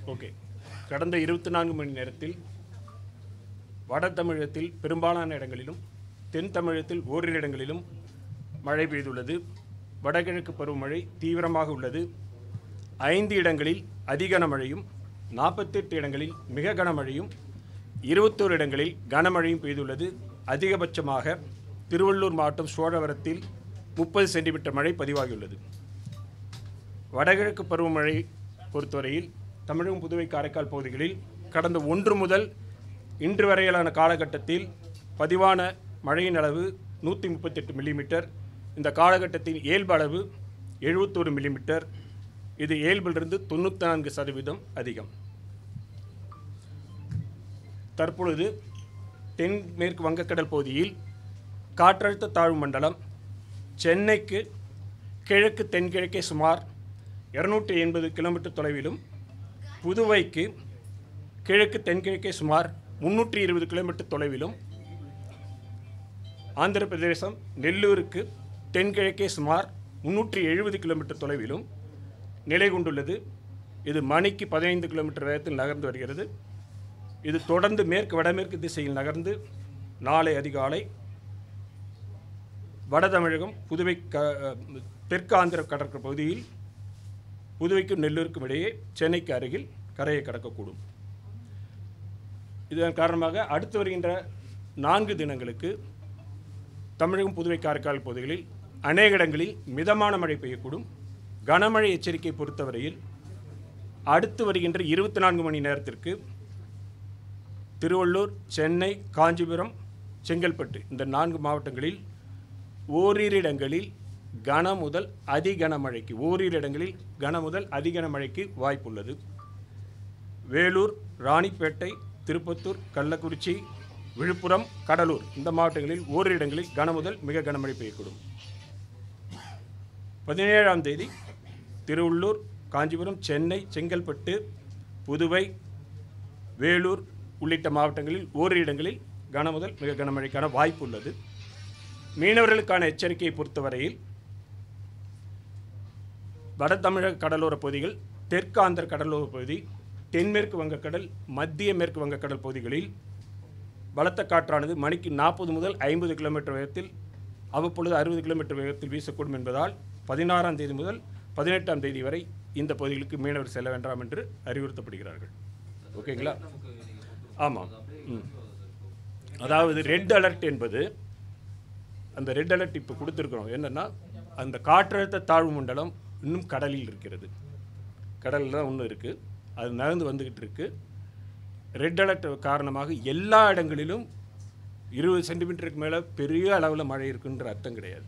Okay கடந்த இருபத்தி நான்கு மணி நேரத்தில் வட தமிழகத்தில் பெரும்பாலான இடங்களிலும் தென் தமிழகத்தில் ஓரிரு இடங்களிலும் மழை பெய்துள்ளது வடகிழக்கு பருவமழை தீவிரமாக உள்ளது ஐந்து இடங்களில் அதிகன மழையும் நாற்பத்தெட்டு இடங்களில் மிக கனமழையும் இருபத்தோரு இடங்களில் கனமழையும் பெய்துள்ளது அதிகபட்சமாக திருவள்ளூர் மாவட்டம் சோழவரத்தில் முப்பது சென்டிமீட்டர் மழை பதிவாகியுள்ளது வடகிழக்கு பருவமழை பொறுத்தவரையில் தமிழகம் புதுவை காரைக்கால் பகுதிகளில் கடந்த ஒன்று முதல் இன்று வரையிலான காலகட்டத்தில் பதிவான மழையின் அளவு நூற்றி முப்பத்தெட்டு மில்லிமீட்டர் இந்த காலகட்டத்தின் இயல்பு அளவு எழுபத்தோரு மில்லிமீட்டர் இது இயல்பிலிருந்து தொண்ணூற்றி நான்கு சதவீதம் அதிகம் தற்பொழுது தென்மேற்கு வங்கக்கடல் பகுதியில் காற்றழுத்த தாழ்வு மண்டலம் சென்னைக்கு கிழக்கு தென்கிழக்கே சுமார் இருநூற்றி எண்பது கிலோமீட்டர் தொலைவிலும் புதுவைக்கு கிழக்கு தென்கிழக்கே சுமார் முந்நூற்றி இருபது கிலோமீட்டர் தொலைவிலும் ஆந்திர பிரதேசம் நெல்லூருக்கு தென்கிழக்கே சுமார் முந்நூற்றி எழுபது கிலோமீட்டர் தொலைவிலும் நிலை கொண்டுள்ளது இது மணிக்கு பதினைந்து கிலோமீட்டர் வேகத்தில் நகர்ந்து வருகிறது இது தொடர்ந்து மேற்கு வடமேற்கு திசையில் நகர்ந்து நாளை அதிகாலை வட தமிழகம் புதுவை க தெற்கு ஆந்திர கடற்கரை பகுதியில் புதுவைக்கும் நெல்லூருக்கும் இடையே சென்னைக்கு அருகில் கரையை கடக்கக்கூடும் இதன் காரணமாக அடுத்து வருகின்ற நான்கு தினங்களுக்கு தமிழகம் புதுவை காரைக்கால் பகுதிகளில் அநேக இடங்களில் மிதமான மழை பெய்யக்கூடும் கனமழை எச்சரிக்கை பொறுத்தவரையில் அடுத்து வருகின்ற இருபத்தி நான்கு மணி நேரத்திற்கு திருவள்ளூர் சென்னை காஞ்சிபுரம் செங்கல்பட்டு இந்த நான்கு மாவட்டங்களில் ஓரிரு இடங்களில் கன முதல் அதி கனமழைக்கு ஓரிரு இடங்களில் கன முதல் அதி கனமழைக்கு வாய்ப்புள்ளது வேலூர் ராணிப்பேட்டை திருப்பத்தூர் கள்ளக்குறிச்சி விழுப்புரம் கடலூர் இந்த மாவட்டங்களில் ஓரிரு இடங்களில் கன முதல் மிக கனமழை பெய்யக்கூடும் பதினேழாம் தேதி திருவள்ளூர் காஞ்சிபுரம் சென்னை செங்கல்பட்டு புதுவை வேலூர் உள்ளிட்ட மாவட்டங்களில் ஓரிரு இடங்களில் கன முதல் மிக கனமழைக்கான வாய்ப்பு உள்ளது மீனவர்களுக்கான எச்சரிக்கையை பொறுத்தவரையில் வட தமிழக கடலோர பகுதிகள் தெற்கு ஆந்திர கடலோர பகுதி தென்மேற்கு வங்கக்கடல் மத்திய மேற்கு வங்கக்கடல் பகுதிகளில் பலத்த காற்றானது மணிக்கு நாற்பது முதல் ஐம்பது கிலோமீட்டர் வேகத்தில் அவ்வப்பொழுது அறுபது கிலோமீட்டர் வேகத்தில் வீசக்கூடும் என்பதால் பதினாறாம் தேதி முதல் பதினெட்டாம் தேதி வரை இந்த பகுதிகளுக்கு மீனவர் செல்ல வேண்டாம் என்று அறிவுறுத்தப்படுகிறார்கள் ஓகேங்களா ஆமாம் ம் அதாவது ரெட் அலர்ட் என்பது அந்த ரெட் அலர்ட் இப்போ கொடுத்துருக்குறோம் என்னென்னா அந்த காற்றழுத்த தாழ்வு மண்டலம் இன்னும் கடலில் இருக்கிறது கடலில் தான் இன்னும் இருக்குது அது நகர்ந்து வந்துக்கிட்டு இருக்கு ரெட் அலர்ட் காரணமாக எல்லா இடங்களிலும் இருபது சென்டிமீட்டருக்கு மேலே பெரிய அளவில் மழை இருக்குன்ற அர்த்தம் கிடையாது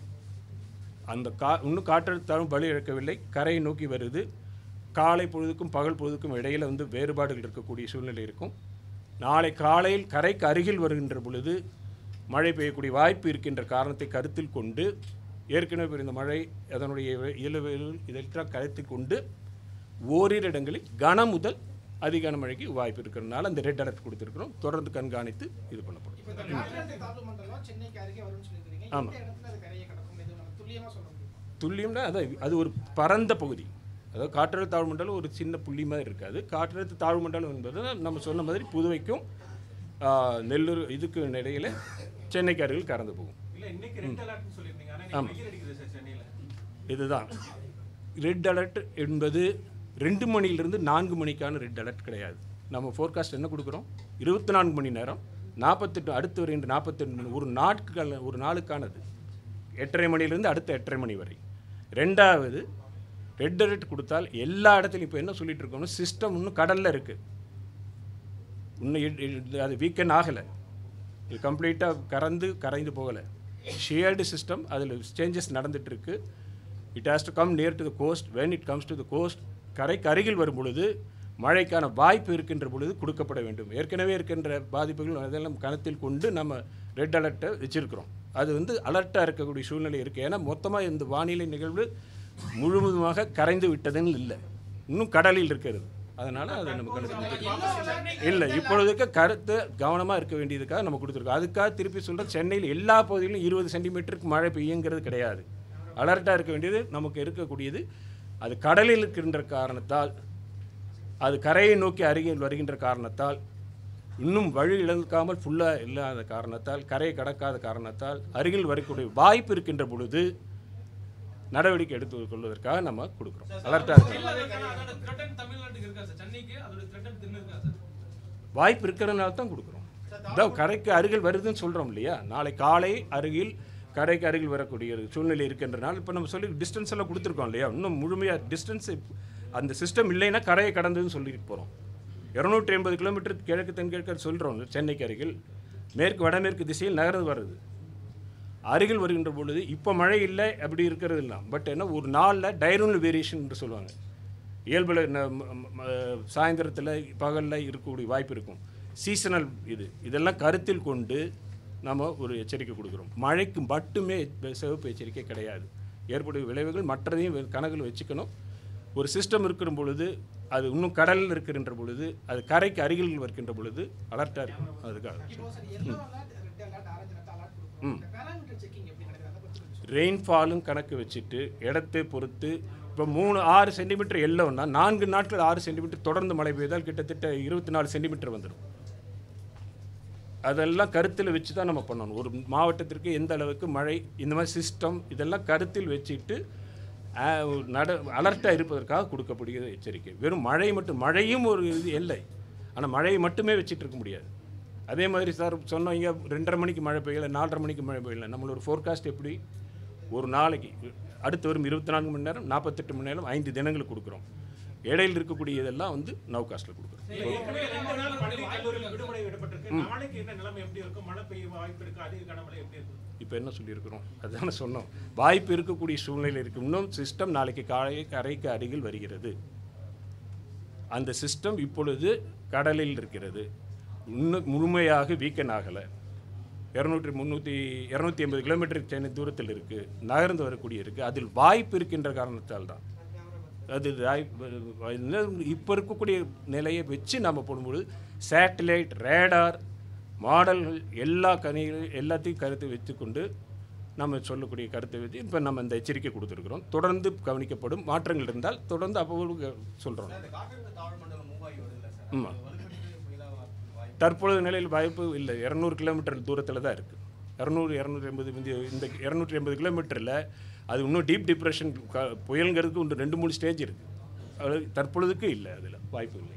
அந்த கா இன்னும் காற்றழுத்த தாழ்வு வலி இழக்கவில்லை கரையை நோக்கி வருது காலை பொழுதுக்கும் பகல் பொழுதுக்கும் இடையில் வந்து வேறுபாடுகள் இருக்கக்கூடிய சூழ்நிலை இருக்கும் நாளை காலையில் கரைக்கு அருகில் வருகின்ற பொழுது மழை பெய்யக்கூடிய வாய்ப்பு இருக்கின்ற காரணத்தை கருத்தில் கொண்டு ஏற்கனவே பெய்த மழை அதனுடைய இயல்பு இதெல்லாம் கருத்தில் கொண்டு ஓரிரு இடங்களில் கன முதல் அதிகான மழைக்கு வாய்ப்பு இருக்கிறதுனால அந்த ரெட் அலர்ட் கொடுத்துருக்குறோம் தொடர்ந்து கண்காணித்து இது பண்ணப்படும் இப்ப இந்த காற்றழுத்த தாழ்வு மண்டலம் சென்னைக்கு அருகே வரும்னு சொல்லியிருக்கீங்க ஆமா. இந்த இடத்துல அது கரையை கடக்கும் இது நம்ம துல்லியமா சொல்ல முடியுமா துல்லியம்னா அது அது ஒரு பரந்த பகுதி அதாவது காற்றழுத்த தாழ்வு மண்டலம் ஒரு சின்ன புள்ளி மாதிரி இருக்காது காற்றழுத்த தாழ்வு மண்டலம் என்பது நம்ம சொன்ன மாதிரி புதுவைக்கும் ஆ, நெல்லூர் இதுக்கு இடையில சென்னைக்கு அருகில் கறந்து போகும் இல்ல இன்னைக்கு ரெட் அலர்ட்னு சொல்லிருந்தீங்க ஆனா ஆமா. இன்னைக்கு வெயில் அடிக்குது சார் சென்னையில இதுதான் ரெட் அலர்ட் என்பது ரெண்டு மணியிலிருந்து நான்கு மணிக்கான ரெட் அலர்ட் கிடையாது நம்ம ஃபோர்காஸ்ட் என்ன கொடுக்குறோம் இருபத்தி நான்கு மணி நேரம் நாற்பத்தெட்டு அடுத்து வருகின்ற நாற்பத்தெட்டு மணி ஒரு நாட்கள் ஒரு நாளுக்கானது எட்டரை மணியிலிருந்து அடுத்த எட்டரை மணி வரை ரெண்டாவது ரெட் அலர்ட் கொடுத்தால் எல்லா இடத்துலையும் இப்போ என்ன சொல்லிட்டு இருக்கோம்னா சிஸ்டம் இன்னும் கடலில் இருக்குது இன்னும் இ- இ- அது வீக்கெண்ட் ஆகலை இது கம்ப்ளீட்டாக கறந்து கரைந்து போகலை ஷேர்டு சிஸ்டம் அதில் சேஞ்சஸ் நடந்துட்டு இருக்கு it has to come near to the coast when it comes to the coast கரைக்கு அருகில் வரும் பொழுது மழைக்கான வாய்ப்பு இருக்கின்ற பொழுது கொடுக்கப்பட வேண்டும் ஏற்கனவே இருக்கின்ற பாதிப்புகள் அதெல்லாம் கணத்தில் கொண்டு நம்ம ரெட் அலர்ட்டை வச்சிருக்கிறோம் அது வந்து அலர்ட்டாக இருக்கக்கூடிய சூழ்நிலை இருக்குது ஏன்னா மொத்தமாக இந்த வானிலை நிகழ்வு முழுவதுமாக கரைந்து விட்டதுன்னு இல்லை இன்னும் கடலில் இருக்கிறது அதனால் அதை நம்ம கணக்கு இல்லை இப்பொழுதுக்கு கருத்து கவனமாக இருக்க வேண்டியதுக்காக நம்ம கொடுத்துருக்கோம் அதுக்காக திருப்பி சொல்கிறேன் சென்னையில் எல்லா பகுதியிலும் இருபது சென்டிமீட்டருக்கு மழை பெய்யுங்கிறது கிடையாது அலர்ட்டாக இருக்க வேண்டியது நமக்கு இருக்கக்கூடியது அது கடலில் இருக்கின்ற காரணத்தால் அது கரையை நோக்கி அருகில் வருகின்ற காரணத்தால் இன்னும் வழி இழக்காமல் ஃபுல்லாக இல்லாத காரணத்தால் கரையை கடக்காத காரணத்தால் அருகில் வரக்கூடிய வாய்ப்பு இருக்கின்ற பொழுது நடவடிக்கை எடுத்து கொள்வதற்காக நம்ம கொடுக்குறோம் அலர்ட்டாக இருக்கணும் அதோட threaten தமிழ்நாட்டுக்கு இருக்கா சார் சென்னைக்கு அதோட threaten தின்னு இருக்கா சார் வாய்ப்பு இருக்கிறதுனால தான் கொடுக்குறோம் இதான் கரைக்கு அருகில் வருதுன்னு சொல்கிறோம் இல்லையா நாளை காலை அருகில் கரைக்கு அருகில் வரக்கூடிய ஒரு சூழ்நிலை இருக்கின்றனால இப்போ நம்ம சொல்லி டிஸ்டன்ஸ் எல்லாம் கொடுத்துருக்கோம் இல்லையா இன்னும் முழுமையாக டிஸ்டன்ஸ் அந்த சிஸ்டம் இல்லைன்னா கரையை கடந்ததுன்னு சொல்லிட்டு போகிறோம் இரநூற்றி எண்பது கிலோமீட்டர் கிழக்கு தென்கிழக்கு சொல்கிறோம் சென்னைக்கு அருகில் மேற்கு வடமேற்கு திசையில் நகர்ந்து வருது அருகில் வருகின்ற பொழுது இப்போ மழை இல்லை அப்படி இருக்கிறது இல்லை பட் என்ன ஒரு நாளில் டைரோனல் வேரியேஷன் என்று சொல்லுவாங்க இயல்பில் சாயந்தரத்தில் பகலில் இருக்கக்கூடிய வாய்ப்பு இருக்கும் சீசனல் இது இதெல்லாம் கருத்தில் கொண்டு நம்ம ஒரு எச்சரிக்கை கொடுக்குறோம் மழைக்கு மட்டுமே சிவப்பு எச்சரிக்கை கிடையாது ஏற்படும் விளைவுகள் மற்றதையும் வெ- கணக்கில் வச்சுக்கணும் ஒரு சிஸ்டம் இருக்கிற பொழுது அது இன்னும் கடலில் இருக்கின்ற பொழுது அது கரைக்கு அருகில் வருகின்ற பொழுது அலர்ட்டாக இருக்கும் அதுக்காக இப்போ sir yellow alert red alert orange alert alert கொடுக்குறோம் இந்த பேராமீட்டர் செக்கிங் எப்படி நடக்குது அதை பற்றி கொஞ்சம் ரெயின்ஃபாலும் கணக்கு வச்சுட்டு இடத்தை பொறுத்து இப்போ மூணு ஆறு சென்டிமீட்டர் எல்லோன்னா நான்கு நாட்கள் ஆறு சென்டிமீட்டர் தொடர்ந்து மழை பெய்தால் கிட்டத்தட்ட இருபத்தி நாலு சென்டிமீட்டர் வந்துடும் அதெல்லாம் கருத்தில் வச்சு தான் நம்ம பண்ணணும் ஒரு மாவட்டத்திற்கு எந்த அளவுக்கு மழை இந்த மாதிரி சிஸ்டம் இதெல்லாம் கருத்தில் வச்சுட்டு ஆஹ், ஒரு நட அலர்ட்டாக இருப்பதற்காக கொடுக்கக்கூடிய எச்சரிக்கை வெறும் மழை மட்டும் மழையும் ஒரு இது இல்லை ஆனால் மழையை மட்டுமே வச்சுட்டு இருக்க முடியாது அதே மாதிரி சார் சொன்னீங்க ரெண்டரை மணிக்கு மழை பெய்யல நாலரை மணிக்கு மழை பெய்யல நம்மளோட ஃபோர்காஸ்ட் எப்படி ஒரு நாளைக்கு அடுத்து வரும் இருபத்தி நான்கு மணி நேரம் நாற்பத்தெட்டு மணி நேரம் ஐந்து தினங்களுக்கு கொடுக்குறோம் இடையில் இருக்கக்கூடிய இதெல்லாம் வந்து நவ் காஸ்ட்டில் கொடுக்குறோம் ஏற்கனவே ரெண்டு நாள் பள்ளி கல்லூரிகள் விடுமுறை விடப்பட்டிருக்கு நாளைக்கு என்ன நிலைமை எப்படி இருக்கும் மழை பெய்ய வாய்ப்பு இருக்கு அதிக கனமழை எப்படி இருக்கும் இப்போ என்ன சொல்லியிருக்கிறோம் அதுதானே சொன்னோம் வாய்ப்பு இருக்கக்கூடிய சூழ்நிலை இருக்கு இன்னும் சிஸ்டம் நாளைக்கு காலை கரைக்கு அருகில் வருகிறது அந்த சிஸ்டம் இப்பொழுது கடலில் இருக்கிறது இன்னும் முழுமையாக வீக்கன் ஆகலை இரநூற்றி முந்நூற்றி இரநூத்தி எண்பது கிலோமீட்டர் சென்னை தூரத்தில் இருக்குது நகர்ந்து வரக்கூடிய இருக்குது அதில் வாய்ப்பு இருக்கின்ற காரணத்தால் தான் அது இப்போ இருக்கக்கூடிய நிலையை வச்சு நம்ம போடும்பொழுது சேட்டலைட் ரேடார் மாடல்கள் எல்லா கணிகள் எல்லாத்தையும் கருத்து வச்சுக்கொண்டு நம்ம சொல்லக்கூடிய கருத்தை வச்சு இப்போ நம்ம இந்த எச்சரிக்கை கொடுத்துருக்குறோம் தொடர்ந்து கவனிக்கப்படும் மாற்றங்கள் இருந்தால் தொடர்ந்து அப்போ சொல்கிறோம் இந்த காற்றழுத்த தாழ்மண்டலம் மூவ் ஆகி வருதுல்ல சார் ஆமாம் அது வலுப்பெற்று புயலா வாய்ப்பு தற்பொழுது நிலையில் வாய்ப்பு இல்லை இரநூறு கிலோமீட்டர் தூரத்தில் தான் இருக்குது இரநூறு இரநூற்றி எண்பது இந்த இந்த இரநூற்றி எண்பது கிலோமீட்டரில் அது இன்னும் டீப் டிப்ரெஷன் க- புயலுங்கிறதுக்கு இன்னும் ரெண்டு மூணு ஸ்டேஜ் இருக்குது அது தற்பொழுதுக்கு இல்லை அதில் வாய்ப்பு இல்லை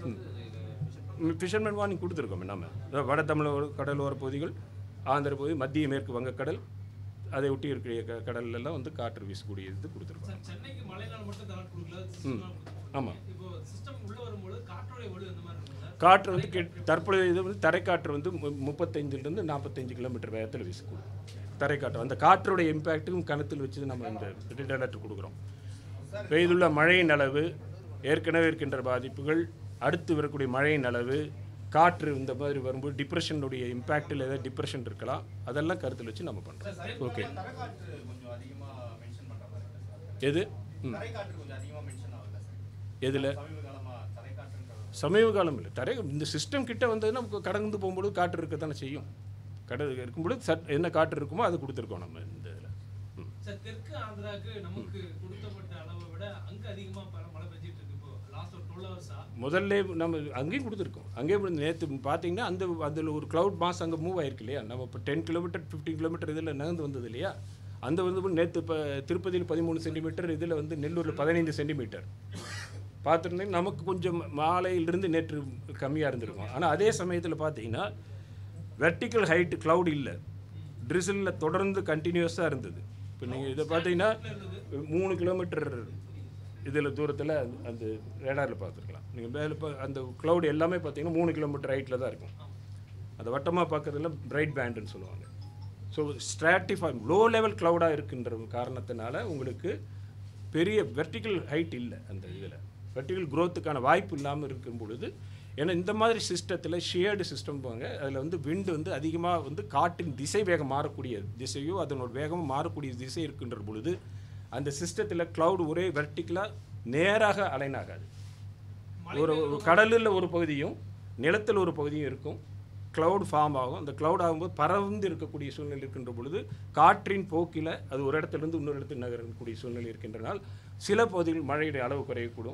ஃபிஷர்மேன் வார்னிங் கொடுத்துருக்கோம் நம்ம அதாவது வட தமிழக கடலோர பகுதிகள் ஆந்திர பகுதி மத்திய மேற்கு வங்கக்கடல் அதை ஒட்டி இருக்கிற க- கடல்ல எல்லாம் வந்து காற்று வீசக்கூடிய இது கொடுத்துருக்கோம் சார் சென்னைக்கு மழைநாள் மட்டும் தரட் கொடுக்கல system நாள் கொடுத்துருக்கோம். ஆமாம் இப்போ சிஸ்டம் உள்ள வரும்போது காற்றோடைய வலு எந்த மாதிரி இருக்கும் சார் காற்று வந்து கெட்- தற்பொழுது இது வந்து தரைக்காற்று வந்து மு- முப்பத்தைந்துலேருந்து நாற்பத்தஞ்சு கிலோமீட்டர் வேகத்தில் வீசக்கூடும் தரைக்காற்று அந்த காற்றுடைய இம்பேக்ட்டும் கணத்தில் வச்சு நம்ம இந்த ரெட் அலர்ட் கொடுக்குறோம் பெய்துள்ள மழையின் அளவு ஏற்கனவே இருக்கின்ற பாதிப்புகள் அடுத்து வரக்கூடிய மழையின் அளவு காற்று இந்த மாதிரி வரும்போது டிப்ரெஷனுடைய இம்பேக்டில் ஏதாவது டிப்ரெஷன் இருக்கலாம் அதெல்லாம் கருத்தில் வச்சு நம்ம பண்ணுறோம் ஓகே தரைக்காற்று கொஞ்சம் அதிகமா மென்ஷன் பண்ற மாதிரி இருக்கு சார் எது ம் தரைக்காற்று கொஞ்சம் அதிகமா மென்ஷன் ஆகுதுல்ல சார் எதில் சமீப காலமா தரைக்காற்றுன்ற சமீப காலம் இல்லை தரை இந்த சிஸ்டம் கிட்ட வந்ததுன்னா நமக்கு கடந்து போகும்போது காற்று இருக்க தானே செய்யும் கடல் இருக்கும்பொழுது சட் என்ன காற்று இருக்குமோ அது கொடுத்துருக்கோம் நம்ம இந்த இதில் ம் சார் தெற்கு ஆந்திராக்கு நமக்கு கொடுக்கப்பட்ட அளவை விட அங்க அதிகமா பல மழை பெஞ்சிட்டு இருக்கு இப்போ லாஸ்ட் ஒரு டுவெல் ஹவர்ஸா முதல்ல நம்ம அங்கேயும் கொடுத்துருக்கோம் அங்கேயும் நேற்று பார்த்தீங்கன்னா அந்த அதில் ஒரு க்ளவுட் மாஸ் அங்கே மூவ் ஆயிருக்கு இல்லையா நம்ம இப்போ டென் கிலோமீட்டர் ஃபிஃப்டீன் கிலோமீட்டர் இதில் நகர்ந்து வந்தது இல்லையா அந்த வந்து நேற்று இப்போ திருப்பதியில் பதிமூணு சென்டிமீட்டர் இதில் வந்து நெல்லூரில் பதினைந்து சென்டிமீட்டர் பார்த்துருந்தீங்க நமக்கு கொஞ்சம் மாலையிலிருந்து நேற்று கம்மியாக இருந்திருக்கும் ஆனால் அதே சமயத்தில் பார்த்தீங்கன்னா வெர்டிக்கல் ஹைட் cloud இல்லை ட்ரிசிலில் தொடர்ந்து கண்டினியூஸாக இருந்தது இப்போ நீங்கள் இதை பார்த்தீங்கன்னா மூணு கிலோமீட்டர் இதில் தூரத்தில் அந்த ரேடாரில் பார்த்துருக்கலாம் நீங்கள் மேலே இப்போ அந்த cloud எல்லாமே பார்த்தீங்கன்னா மூணு கிலோமீட்டர் ஹைட்டில் தான் இருக்கும் அந்த வட்டமாக பார்க்கறதுல பிரைட் பேண்டுன்னு சொல்லுவாங்க ஸோ ஸ்ட்ராட்டிஃபை லோ லெவல் க்ளவுடாக இருக்கின்ற காரணத்தினால உங்களுக்கு பெரிய வெர்டிக்கல் ஹைட் இல்லை அந்த இதில் வெர்டிக்கல் growthக்கான வாய்ப்பு இல்லாமல் இருக்கும் பொழுது ஏன்னா இந்த மாதிரி சிஸ்டத்தில் ஷேர்டு சிஸ்டம் போங்க அதில் வந்து விண்டு வந்து அதிகமாக வந்து காற்றின் திசை வேகம் மாறக்கூடிய திசையோ அதனோட வேகமும் மாறக்கூடிய திசை இருக்கின்ற பொழுது அந்த சிஸ்டத்தில் cloud ஒரே வெர்டிக்கலாக நேராக அலைன் ஆகாது ஒரு ஒரு கடலில் ஒரு பகுதியும் நிலத்தில் ஒரு பகுதியும் இருக்கும் cloud ஃபார்ம் ஆகும் அந்த cloud ஆகும்போது பறந்து இருக்கக்கூடிய சூழ்நிலை இருக்கின்ற பொழுது காற்றின் போக்கில் அது ஒரு இடத்துலேருந்து இன்னொரு இடத்துக்கு நகரக்கூடிய சூழ்நிலை இருக்கின்றனால் சில பகுதிகளில் மழையுடைய அளவு குறையக்கூடும்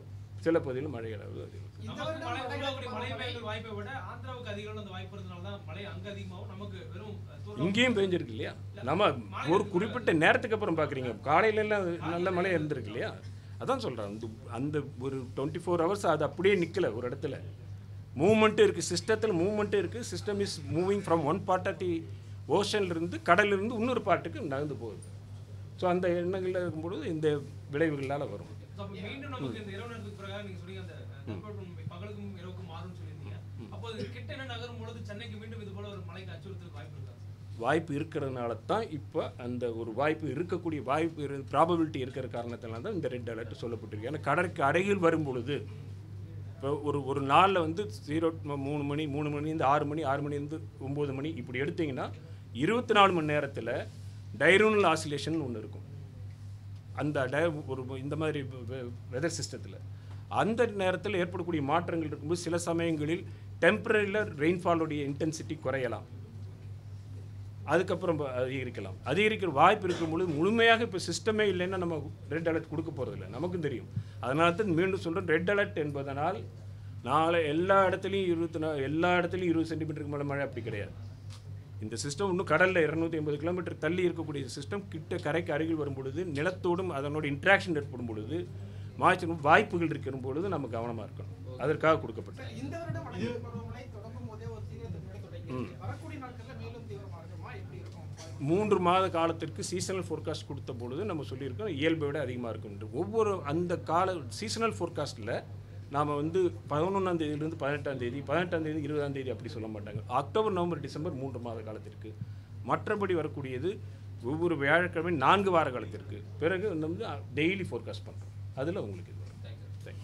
சில பகுதிகளில் மழை அளவு அதிகம் இந்த நமக்கு வருடம் மழை வடகிழக்கு உள்ளபடி மழை பருவமழை பெய்யுற வாய்ப்பை விட ஆந்திராவுக்கு அதிக அளவு அந்த வாய்ப்பு இருந்தனால தான் மழை அங்க அதிகமாகும் நமக்கு வெறும் அஹ், தூரம் இங்கேயும் பெஞ்சிருக்கு இல்லையா நம்ம ஒரு குறிப்பிட்ட நேரத்துக்கு அப்புறம் பார்க்குறீங்க காலையில எல்லாம் நல்ல மழை இருந்திருக்கு இல்லையா அதான் சொல்கிறேன் அந்த அந்த ஒரு டுவெண்ட்டி ஃபோர் ஹவர்ஸ் அது அப்படியே நிற்கல ஒரு இடத்துல மூமெண்ட்டு இருக்குது சிஸ்டத்தில் மூமெண்ட்டு இருக்குது system is moving from one part of the ஓஷன்லேருந்து கடலிருந்து இன்னொரு பார்ட்டுக்கு நகர்ந்து போகுது ஸோ அந்த எண்ணங்களில் இருக்கும்பொழுது இந்த விளைவுகளால் வரும் So, அப்ப மீண்டும் நமக்கு இந்த இரவு நேரத்துக்கு பிறகு நீங்க சொன்னீங்க அந்த அஹ், தட்பவெப்பம் பகலுக்கும் இரவுக்கும் மாறும்னு சொல்லியிருந்தீங்க அப்போ இது கிட்ட என்ன நகரும் பொழுது சென்னைக்கு மீண்டும் இது போல ஒரு மழைக்கு அச்சுறுத்தலுக்கு வாய்ப்பு இருக்கா வாய்ப்பு இருக்கிறதுனால தான் இப்போ அந்த ஒரு வாய்ப்பு இருக்கக்கூடிய வாய்ப்பு ப்ராபபிலிட்டி இருக்கிற காரணத்தினால தான் இந்த ரெட் அலர்ட் சொல்லப்பட்டிருக்கு ஏன்னா கடற்கு அருகில் வரும் பொழுது இப்போ ஒரு ஒரு நாளில் வந்து ஜீரோ மூணு மணி மூணு மணிலேருந்து ஆறு மணி ஆறு மணிலேருந்து ஒம்பது மணி இப்படி எடுத்தீங்கன்னா இருபத்தி நாலு மணி நேரத்தில் டைரோனல் ஆசிலேஷன் ஒன்று இருக்கும் அந்த டை ஒரு இந்த மாதிரி வெதர் சிஸ்டத்தில் அந்த நேரத்தில் ஏற்படக்கூடிய மாற்றங்கள் இருக்கும்போது சில சமயங்களில் டெம்பரரியில் ரெயின்ஃபாலோடைய இன்டென்சிட்டி குறையலாம் அதுக்கப்புறம் ப- அதிகரிக்கலாம் அதிகரிக்கிற வாய்ப்பு இருக்கும் பொழுது முழுமையாக இப்போ சிஸ்டமே இல்லைன்னா நம்ம ரெட் அலர்ட் கொடுக்க போகிறதில்ல நமக்கும் தெரியும் அதனால தான் மீண்டும் சொல்கிறேன் ரெட் அலர்ட் என்பதனால் நாளை எல்லா இடத்துலையும் இருபத்தி நா எல்லா இடத்துலையும் இருபது சென்டிமீட்டருக்கு மேலே மழை அப்படி கிடையாது இந்த சிஸ்டம் இன்னும் கடலில் இரநூத்தி ஐம்பது கிலோமீட்டர் தள்ளி இருக்கக்கூடிய சிஸ்டம் கிட்ட கரைக்கு அருகில் வரும் பொழுது நிலத்தோடும் அதனோட இன்ட்ராக்ஷன் ஏற்படும் பொழுது மாய்ச்சல் வாய்ப்புகள் இருக்கிற பொழுது நம்ம கவனமாக இருக்கணும் அதற்காக கொடுக்கப்பட்டது இந்த வருடம் வடகிழக்கு பருவமழை தொடங்கும் போதே ஒரு தீவிரத்தன்மையோட தொடங்கி வரக்கூடிய நாட்கள்ல மேலும் தீவிரமா இருக்குமா எப்படி இருக்கும் மூன்று மாத காலத்திற்கு சீசனல் ஃபோர்காஸ்ட் கொடுத்த பொழுது நம்ம சொல்லியிருக்கோம் இயல்பை விட அதிகமாக இருக்கும் ஒவ்வொரு அந்த கால சீசனல் ஃபோர்காஸ்ட்டில் நாம் வந்து பதினொன்றாம் தேதியிலிருந்து பதினெட்டாம் தேதி பதினெட்டாம் தேதி இருபதாம் தேதி அப்படி சொல்ல மாட்டாங்க அக்டோபர் நவம்பர் டிசம்பர் மூன்று மாத காலத்திற்கு மற்றபடி வரக்கூடியது ஒவ்வொரு வியாழக்கிழமை நான்கு வார காலத்திற்கு பிறகு வந்து டெய்லி ஃபோர்காஸ்ட் பண்ணுறோம் அதில் உங்களுக்கு இது வரும் Thank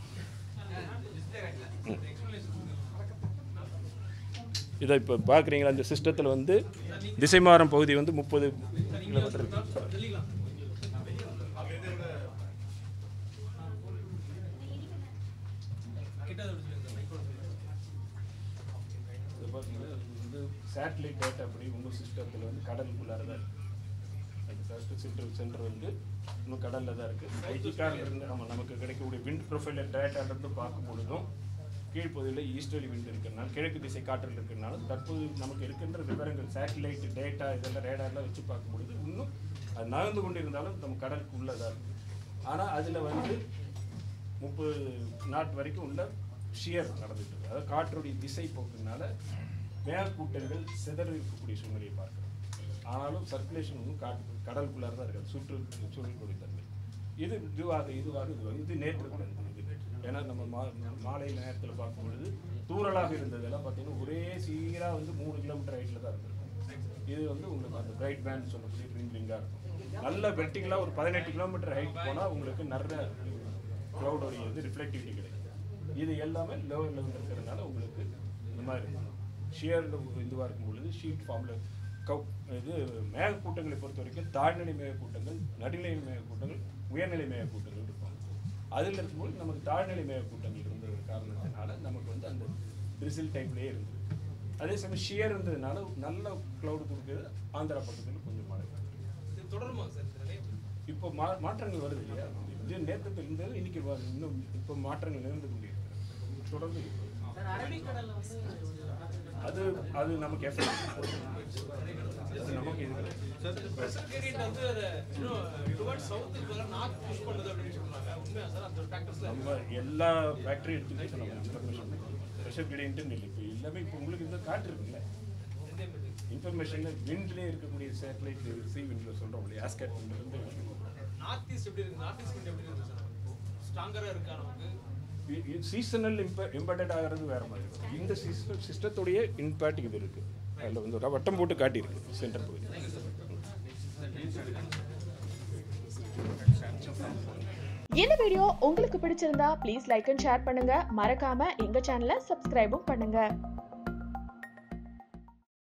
you. இதை இப்போ பார்க்குறீங்களா இந்த சிஸ்டத்தில் வந்து திசைமாறம் பகுதி வந்து முப்பது கிலோமீட்டர் இருக்கு கிட்ட அதை விட்டு சொல்லுங்க மைக்ரோட சொல்லுங்க இது பார்த்தீங்கன்னா இது வந்து சேட்டலைட் டேட்டா அப்படி உங்கள் சிஸ்டத்தில் வந்து கடலுக்குள்ளார தான் இருக்குது அது ஃபஸ்ட்டு சென்டர் சென்டர் வந்து இன்னும் கடலில் தான் இருக்குது ஐஜிகாரில் இருந்து நம்ம நமக்கு கிடைக்கக்கூடிய விண்ட் ப்ரொஃபைல் டேட்டாலேருந்து பார்க்கும் பொழுதும் கீழ்ப்பகுதியில் ஈஸ்டர்லி விண்ட் இருக்கிறனால கிழக்கு திசை காற்றில் இருக்கிறனால தற்போது நமக்கு இருக்கின்ற விவரங்கள் சேட்டலைட் டேட்டா இதெல்லாம் ரேடார்லாம் வச்சு பார்க்கும் பொழுது இன்னும் அது நகர்ந்து கொண்டு இருந்தாலும் நம்ம கடலுக்கு உள்ளே தான் இருக்குது ஆனால் அதில் வந்து முப்பது நாட் வரைக்கும் உள்ள ஷியர் நடந்துட்டு இருக்கு அதாவது காற்றுடைய திசை போக்குனால மேகக்கூட்டங்கள் சிதறி இருக்கக்கூடிய சூழ்நிலையை பார்க்கிறோம் ஆனாலும் சர்க்குலேஷன் ஒன்றும் காட்டு கடலுக்குள்ளார தான் இருக்காது சுற்று சூழக்கூடிய தன்மை இது இதுவாக இதுவாக இதுவாக இது நேற்று நடந்தது இது ஏன்னா நம்ம மா மாலை நேரத்தில் பார்க்கும் பொழுது தூறலாக இருந்ததெல்லாம் பார்த்தீங்கன்னா ஒரே சீராக வந்து மூணு கிலோமீட்டர் ஹைட்டில் தான் இருந்திருக்கும் இது வந்து உங்களுக்கு அந்த பிரைட் பேண்ட் சொல்லக்கூடிய ரிங் ரிங்காக இருக்கும் நல்ல வெர்டிகலாக ஒரு பதினெட்டு கிலோமீட்டர் ஹைட் போனால் உங்களுக்கு நிறைய க்ளவுடோடைய இது ரிஃப்ளெக்டிவிட்டி கிடைக்கும் இது எல்லாமே லோ லெவல் இருக்கிறதுனால உங்களுக்கு இந்த மாதிரி இருக்கும் ஷியர் இதுவாக இருக்கும் பொழுது ஷீட் ஃபார்மில் கவ் இது மேகக்கூட்டங்களை பொறுத்த வரைக்கும் தாழ்நிலை மேகக்கூட்டங்கள் நடுநிலை மேகக்கூட்டங்கள் உயர்நிலை மேகக்கூட்டங்கள் இருக்கும் அதில் இருக்கும்போது நமக்கு தாழ்நிலை மேகக்கூட்டங்கள் இருந்த ஒரு காரணத்தினால நமக்கு வந்து அந்த ட்ரிசில் டைப்லேயே இருந்தது அதே சமயம் ஷியர் இருந்ததுனால நல்ல க்ளவுட் கொடுக்குறது ஆந்திரா பக்கத்தில் கொஞ்சம் மழை இது தொடருமா சார் இந்த நிலை இப்போ மா மாற்றங்கள் வருது இல்லையா இது நேற்று இருந்தது இன்னைக்கு வ- இன்னும் இப்போ மாற்றங்கள் நிகழ்ந்து கொண்டிருக்கிறது தொடர்ந்து இருக்கு. அது அது நமக்கு எஃபெக்ட் அது நமக்கு இது கிடையாது. ப்ரெஷர் கிரேடியன்ட் வந்து அதை இன்னும் டுவர்ட் சவுத்துக்கு பதிலாக நார்த் புஷ் பண்ணுது அப்படின்னு சொல்றாங்க உண்மையா சார் அந்த ஃபேக்டர்ஸ்ல நம்ம எல்லா ஃபேக்டரி எடுத்துக்கிட்டு நம்ம இன்ஃபர்மேஷன் ப்ரெஷர் கிரேடியன்ட்டு இல்லை இப்போ எல்லாமே இப்போ உங்களுக்கு இந்த காற்று இருக்குல்ல இன்ஃபர்மேஷனில் விண்ட்லேயே இருக்கக்கூடிய சேட்டலைட் சி விண்டில் சொல்கிறோம் இல்லையா ஆஸ்கேட் விண்ட்லேருந்து நார்த் ஈஸ்ட் எப்படி இருக்கு நார்த் ஈஸ்ட் எப்படி இருக்கு சார் ஸ்ட்ராங்கரா இருக்கா நமக்கு சீசனல் இம்ப இம்பேக்டட் ஆகிறது வேற மாதிரி இருக்கும் இந்த சிஸ்டம் சிஸ்டத்துடைய இம்பேக்ட் இது இருக்கு அதில் வந்து ஒரு வட்டம் போட்டு காட்டியிருக்கு சென்டர் பகுதி இந்த வீடியோ உங்களுக்கு பிடிச்சிருந்தா ப்ளீஸ் லைக் அண்ட் ஷேர் பண்ணுங்க மறக்காம எங்க சேனலை சப்ஸ்கிரைபும் பண்ணுங்க